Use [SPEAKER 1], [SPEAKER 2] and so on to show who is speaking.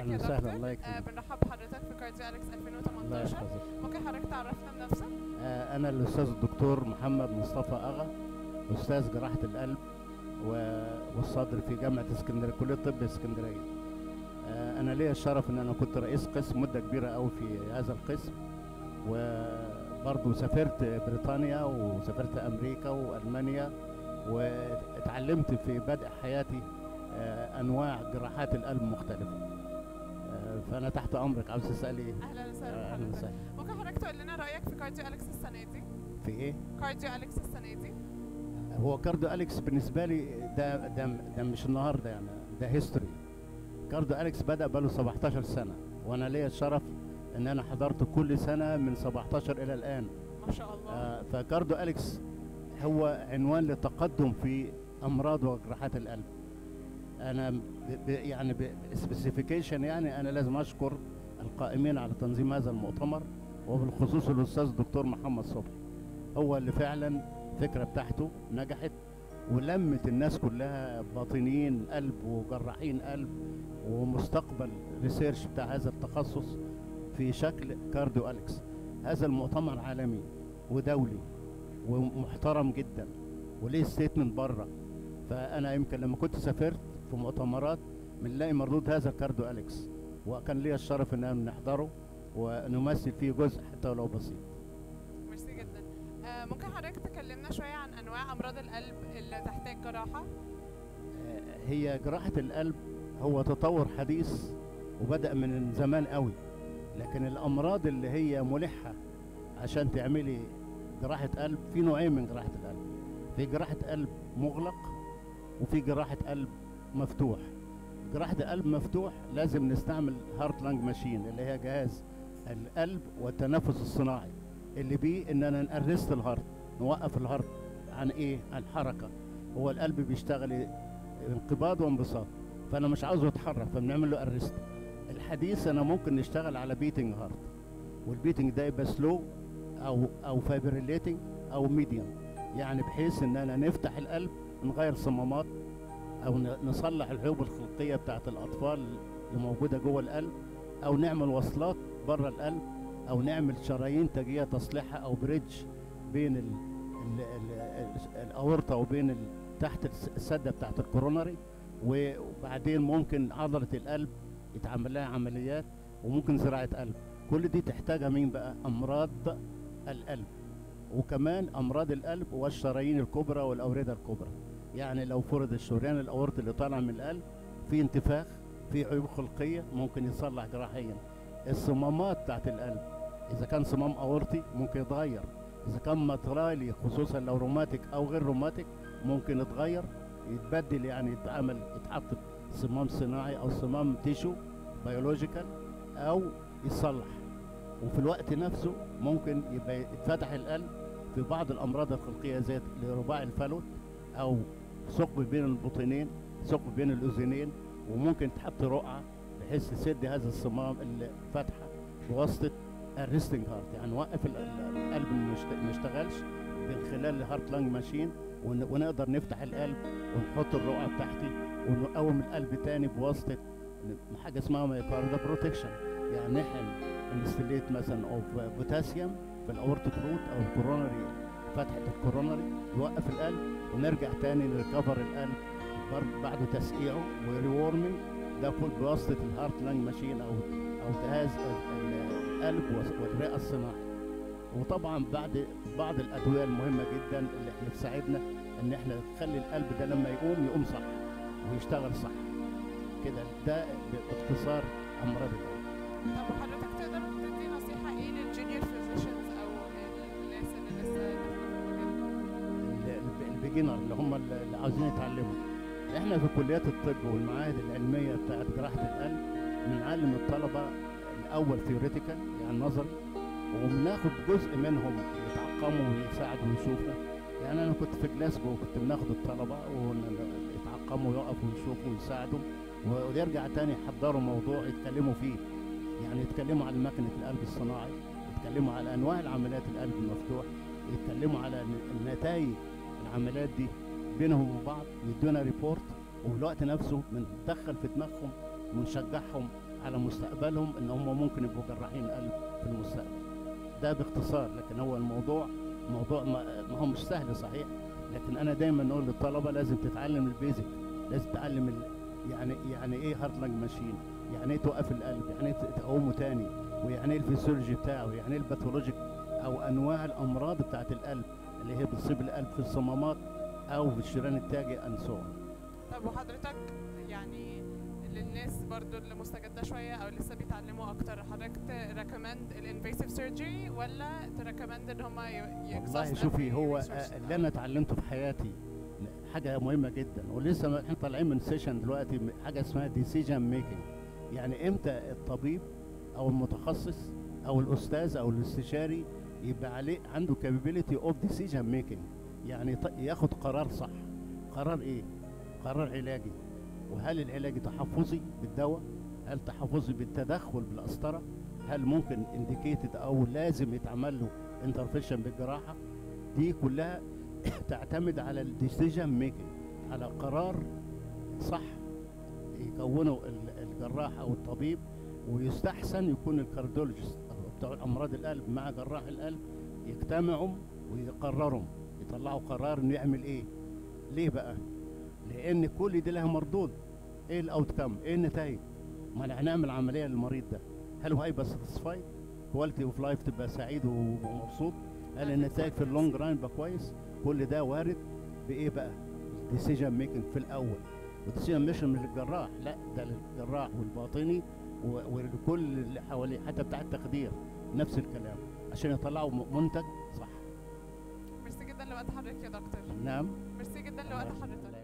[SPEAKER 1] أهلاً
[SPEAKER 2] يا
[SPEAKER 1] وسهلاً،
[SPEAKER 2] دكتور
[SPEAKER 1] الله
[SPEAKER 2] آه
[SPEAKER 1] يكرمك.
[SPEAKER 2] بنرحب بحضرتك في كارديو اليكس
[SPEAKER 1] الله
[SPEAKER 2] 2018
[SPEAKER 1] يحفظك
[SPEAKER 2] ممكن حضرتك تعرفنا بنفسك
[SPEAKER 1] آه، أنا الأستاذ الدكتور محمد مصطفى أغا أستاذ جراحة القلب و- والصدر في جامعة اسكندرية كلية طب اسكندرية آه، أنا ليا الشرف إن أنا كنت رئيس قسم مدة كبيرة أوي في هذا القسم وبرضه سافرت بريطانيا وسافرت أمريكا وألمانيا واتعلمت في بدء حياتي آه، أنواع جراحات القلب مختلفة آه، فأنا تحت أمرك عاوز تسألي إيه؟
[SPEAKER 2] اهلا وسهلا
[SPEAKER 1] آه، أهلا
[SPEAKER 2] بحضرتك
[SPEAKER 1] وسهلا
[SPEAKER 2] ممكن حضرتك تقول لنا رايك في كارديو اليكس السنه دي
[SPEAKER 1] في إيه؟
[SPEAKER 2] كارديو اليكس السنه دي
[SPEAKER 1] هو كاردو اليكس بالنسبه لي ده ده ده مش النهارده يعني ده هيستوري كاردو اليكس بدا بقاله 17 سنه وانا ليا الشرف ان انا حضرت كل سنه من 17 الى الان
[SPEAKER 2] ما شاء الله
[SPEAKER 1] آه فكاردو اليكس هو عنوان لتقدم في امراض وجراحات القلب انا ب ب يعني بسبيسيفيكيشن يعني انا لازم اشكر القائمين على تنظيم هذا المؤتمر وبالخصوص الاستاذ الدكتور محمد صبحي هو اللي فعلا الفكره بتاعته نجحت ولمت الناس كلها باطنيين قلب وجراحين قلب ومستقبل ريسيرش بتاع هذا التخصص في شكل كارديو اليكس هذا المؤتمر عالمي ودولي ومحترم جدا وليه ستيتمنت بره فانا يمكن لما كنت سافرت في مؤتمرات بنلاقي مردود هذا الكارديو اليكس وكان لي الشرف ان نحضره ونمثل فيه جزء حتى ولو بسيط
[SPEAKER 2] ميرسي جدا آه ممكن حضرتك تكلمنا شويه عن انواع امراض القلب اللي تحتاج جراحه
[SPEAKER 1] آه، هي جراحة القلب هو تطور حديث وبدأ من زمان قوي لكن الأمراض اللي هي ملحة عشان تعملي جراحة قلب في نوعين من جراحة القلب في جراحة قلب مغلق وفي جراحة قلب مفتوح جراحة القلب مفتوح لازم نستعمل هارت لانج ماشين اللي هي جهاز القلب والتنفس الصناعي اللي بيه اننا نأرست الهارت نوقف الهارت عن ايه عن حركة هو القلب بيشتغل انقباض وانبساط فانا مش عاوزه يتحرك فبنعمل له ارست الحديث انا ممكن نشتغل على بيتنج هارت والبيتنج ده يبقى سلو او او فايبريليتنج او ميديوم يعني بحيث ان انا نفتح القلب نغير صمامات او ن- نصلح العيوب الخلقيه بتاعت الاطفال اللي موجوده جوه القلب او نعمل وصلات بره القلب او نعمل شرايين تجيه تصليحها او بريدج بين ال ال ال ال الاورطه وبين ال تحت الس- السده بتاعت الكورونري وبعدين ممكن عضله القلب يتعمل لها عمليات وممكن زراعه قلب كل دي تحتاجها مين بقى امراض القلب وكمان امراض القلب والشرايين الكبرى والاورده الكبرى يعني لو فرض الشريان الاورطي اللي طالع من القلب في انتفاخ في عيوب خلقيه ممكن يصلح جراحيا الصمامات بتاعت القلب اذا كان صمام اورطي ممكن يتغير اذا كان ماترالي خصوصا لو روماتيك او غير روماتيك ممكن يتغير يتبدل يعني يتعمل يتحط صمام صناعي او صمام تيشو بيولوجيكال او يصلح وفي الوقت نفسه ممكن يبقى يتفتح القلب في بعض الامراض الخلقيه زي رباعي الفلوت او ثقب بين البطينين ثقب بين الاذنين وممكن تحط رقعه بحيث تسد هذا الصمام الفتحه بواسطه الريستنج هارت يعني نوقف ال- ال- القلب ما يشت- ما يشتغلش من خلال الهارت لانج ماشين ون- ونقدر نفتح القلب ونحط الرقعه بتاعتي ونقوم القلب تاني بواسطه ن- حاجه اسمها مايكاردا بروتكشن يعني نحن انستليت مثلا اوف بوتاسيوم في الاورتيك روت او الكورونري فتحه الكورونري يوقف القلب ونرجع تاني نريكفر القلب برضه بعد تسقيعه وريورمنج ده كل بواسطه الهارت لانج ماشين او او جهاز ال- ال- القلب والس- والرئه الصناعي وطبعا بعد بعض الادويه المهمه جدا اللي احنا تساعدنا ان احنا نخلي القلب ده لما يقوم يقوم صح ويشتغل صح كده ده باختصار امراض القلب
[SPEAKER 2] طب حضرتك تقدر تدي نصيحه ايه للجونيور فيزيشنز او الناس اللي لسه داخله في المجال
[SPEAKER 1] ال- ال- البيجنر اللي هم اللي اللي عاوزين يتعلموا احنا في كليات الطب والمعاهد العلميه بتاعت جراحه القلب بنعلم الطلبه الاول ثيوريتيكال يعني نظري وبناخد جزء منهم يتعقموا ويساعدوا ويشوفوا يعني انا كنت في جلاسكو كنت بناخد الطلبه ويتعقموا ويقفوا ويشوفوا ويساعدوا ويرجع تاني يحضروا موضوع يتكلموا فيه يعني يتكلموا على مكنه القلب الصناعي يتكلموا على انواع العمليات القلب المفتوح يتكلموا على النتائج العمليات دي بينهم وبعض يدونا ريبورت وفي الوقت نفسه بندخل في دماغهم ونشجعهم على مستقبلهم ان هم ممكن يبقوا جراحين قلب في المستقبل ده باختصار لكن هو الموضوع موضوع ما, ما هو مش سهل صحيح لكن انا دايما اقول للطلبه لازم تتعلم البيزك لازم تتعلم ال... يعني يعني ايه هارت لانج ماشين يعني ايه توقف القلب يعني ايه تقومه تاني ويعني ايه الفسيولوجي بتاعه يعني ايه الباثولوجيك او انواع الامراض بتاعت القلب اللي هي بتصيب القلب في الصمامات او في الشريان التاجي and so on.
[SPEAKER 2] طب وحضرتك يعني للناس برضو اللي مستجدة شوية أو لسه بيتعلموا أكتر حضرتك تريكومند الانفيسيف سيرجري ولا تريكومند إن هما
[SPEAKER 1] والله شوفي هو آه، اللي انا اتعلمته في حياتي حاجه مهمه جدا ولسه ما- احنا طالعين من سيشن دلوقتي م- حاجه اسمها ديسيجن ميكنج يعني امتى الطبيب او المتخصص او الاستاذ او الاستشاري يبقى عليه عنده capability اوف ديسيجن ميكنج يعني ط- ياخد قرار صح قرار ايه قرار علاجي وهل العلاج تحفظي بالدواء هل تحفظي بالتدخل بالقسطره هل ممكن انديكيتد او لازم يتعمل له انترفيشن بالجراحه دي كلها تعتمد على الديسيجن ميكنج على قرار صح يكونه ال- الجراح او الطبيب ويستحسن يكون الكارديولوجيست أو بتوع امراض القلب مع جراح القلب يجتمعوا ويقرروا يطلعوا قرار انه يعمل ايه ليه بقى لان كل دي لها مردود ايه الاوت كام ايه النتائج ما انا هنعمل عمليه للمريض ده هل هو هيبقى ساتسفايد كواليتي اوف لايف تبقى سعيد ومبسوط هل النتائج في اللونج ران يبقى كويس كل ده وارد بايه بقى ديسيجن ميكنج في الاول والديسيجن مش من الجراح لا ده للجراح والباطني و- ولكل اللي حواليه حتى بتاع التخدير نفس الكلام عشان يطلعوا م- منتج صح
[SPEAKER 2] ميرسي جدا لوقت حضرتك يا دكتور
[SPEAKER 1] نعم
[SPEAKER 2] ميرسي جدا لوقت حضرتك